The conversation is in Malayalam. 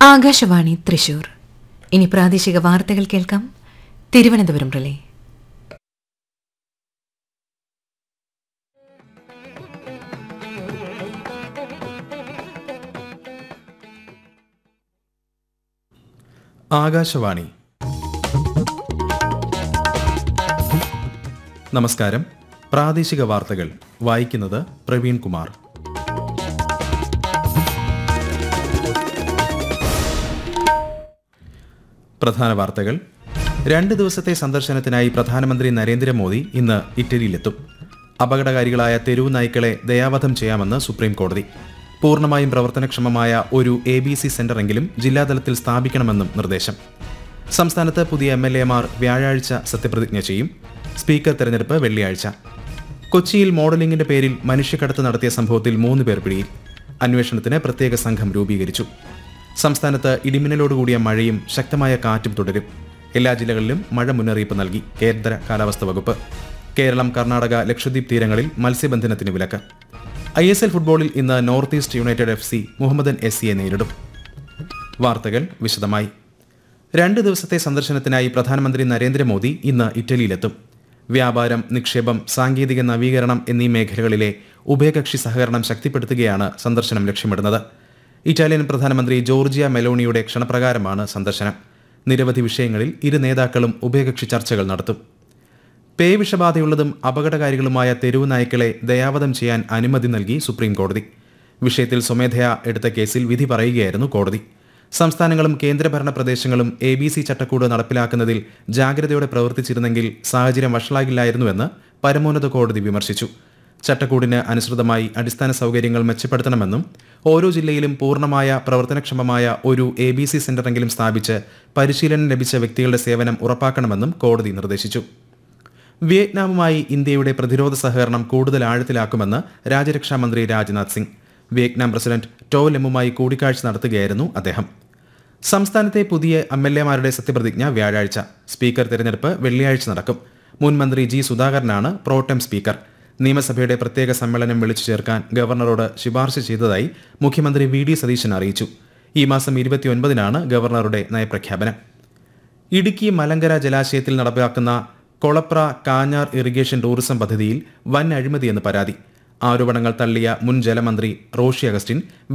ആകാശവാണി തൃശൂർ ഇനി പ്രാദേശിക വാർത്തകൾ കേൾക്കാം തിരുവനന്തപുരം റിലേ ആകാശവാണി നമസ്കാരം പ്രാദേശിക വാർത്തകൾ വായിക്കുന്നത് പ്രവീൺ കുമാർ പ്രധാന വാർത്തകൾ രണ്ട് ദിവസത്തെ സന്ദർശനത്തിനായി പ്രധാനമന്ത്രി നരേന്ദ്രമോദി ഇന്ന് ഇറ്റലിയിലെത്തും അപകടകാരികളായ തെരുവു നായ്ക്കളെ ദയാവധം ചെയ്യാമെന്ന് സുപ്രീം കോടതി പൂർണ്ണമായും പ്രവർത്തനക്ഷമമായ ഒരു എ ബി സി സെന്ററെങ്കിലും ജില്ലാതലത്തിൽ സ്ഥാപിക്കണമെന്നും നിർദ്ദേശം സംസ്ഥാനത്ത് പുതിയ എം എൽ എമാർ വ്യാഴാഴ്ച സത്യപ്രതിജ്ഞ ചെയ്യും സ്പീക്കർ തെരഞ്ഞെടുപ്പ് വെള്ളിയാഴ്ച കൊച്ചിയിൽ മോഡലിംഗിന്റെ പേരിൽ മനുഷ്യക്കടത്ത് നടത്തിയ സംഭവത്തിൽ മൂന്ന് പേർ പിടിയിൽ അന്വേഷണത്തിന് പ്രത്യേക സംഘം രൂപീകരിച്ചു സംസ്ഥാനത്ത് ഇടിമിന്നലോടുകൂടിയ മഴയും ശക്തമായ കാറ്റും തുടരും എല്ലാ ജില്ലകളിലും മഴ മുന്നറിയിപ്പ് നൽകി കേന്ദ്ര കാലാവസ്ഥ വകുപ്പ് കേരളം കർണാടക ലക്ഷദ്വീപ് തീരങ്ങളിൽ മത്സ്യബന്ധനത്തിന് വിലക്ക് ഐ എസ് എൽ ഫുട്ബോളിൽ ഇന്ന് north east united F C Mohammedan S സിയെ നേരിടും വാർത്തകൾ വിശദമായി രണ്ട് ദിവസത്തെ സന്ദർശനത്തിനായി പ്രധാനമന്ത്രി നരേന്ദ്രമോദി ഇന്ന് ഇറ്റലിയിലെത്തും വ്യാപാരം നിക്ഷേപം സാങ്കേതിക നവീകരണം എന്നീ മേഖലകളിലെ ഉഭയകക്ഷി സഹകരണം ശക്തിപ്പെടുത്തുകയാണ് സന്ദർശനം ലക്ഷ്യമിടുന്നത് ഇറ്റാലിയൻ പ്രധാനമന്ത്രി ജോർജിയ മെലോണിയുടെ ക്ഷണപ്രകാരമാണ് സന്ദർശനം നിരവധി വിഷയങ്ങളിൽ ഇരു നേതാക്കളും ഉഭയകക്ഷി ചർച്ചകൾ നടത്തും പേ വിഷബാധയുള്ളതും അപകടകാരികളുമായ തെരുവു നായ്ക്കളെ ദയാവധം ചെയ്യാൻ അനുമതി നൽകി സുപ്രീം കോടതി വിഷയത്തിൽ സ്വമേധയാ എടുത്ത കേസിൽ വിധി പറയുകയായിരുന്നു കോടതി സംസ്ഥാനങ്ങളും കേന്ദ്രഭരണ പ്രദേശങ്ങളും എ ബി സി ചട്ടക്കൂട് നടപ്പിലാക്കുന്നതിൽ ജാഗ്രതയോടെ പ്രവർത്തിച്ചിരുന്നെങ്കിൽ സാഹചര്യം വഷളാകില്ലായിരുന്നുവെന്ന് പരമോന്നത കോടതി വിമർശിച്ചു ചട്ടക്കൂടിന് അനുസൃതമായി അടിസ്ഥാന സൗകര്യങ്ങൾ മെച്ചപ്പെടുത്തണമെന്നും ഓരോ ജില്ലയിലും പൂർണ്ണമായ പ്രവർത്തനക്ഷമമായ ഒരു എ ബി സി സെന്ററെങ്കിലും സ്ഥാപിച്ച് പരിശീലനം ലഭിച്ച വ്യക്തികളുടെ സേവനം ഉറപ്പാക്കണമെന്നും കോടതി നിർദ്ദേശിച്ചു വിയറ്റ്നാമുമായി ഇന്ത്യയുടെ പ്രതിരോധ സഹകരണം കൂടുതൽ ആഴത്തിലാക്കുമെന്ന് രാജ്യരക്ഷാമന്ത്രി Rajnath Singh Vietnam president To ലെമ്മുമായി കൂടിക്കാഴ്ച നടത്തുകയായിരുന്നു അദ്ദേഹം സംസ്ഥാനത്തെ പുതിയ എം എൽ എമാരുടെ സത്യപ്രതിജ്ഞ വ്യാഴാഴ്ച സ്പീക്കർ തിരഞ്ഞെടുപ്പ് വെള്ളിയാഴ്ച നടക്കും മുൻ മന്ത്രി ജി സുധാകരനാണ് പ്രോട്ടം സ്പീക്കർ നിയമസഭയുടെ പ്രത്യേക സമ്മേളനം വിളിച്ചു ചേർക്കാൻ ഗവർണറോട് ശുപാർശ ചെയ്തതായി മുഖ്യമന്ത്രി വി ഡി സതീശൻ അറിയിച്ചു ഈ മാസം ഇരുപത്തിയൊൻപതിനാണ് ഗവർണറുടെ നയപ്രഖ്യാപനം ഇടുക്കി മലങ്കര ജലാശയത്തിൽ നടപ്പാക്കുന്ന കൊളപ്ര കാഞ്ഞാർ ഇറിഗേഷൻ ടൂറിസം പദ്ധതിയിൽ വൻ അഴിമതിയെന്ന് പരാതി ആരോപണങ്ങൾ തള്ളിയ മുൻ ജലമന്ത്രി റോഷി അഗസ്റ്റിൻ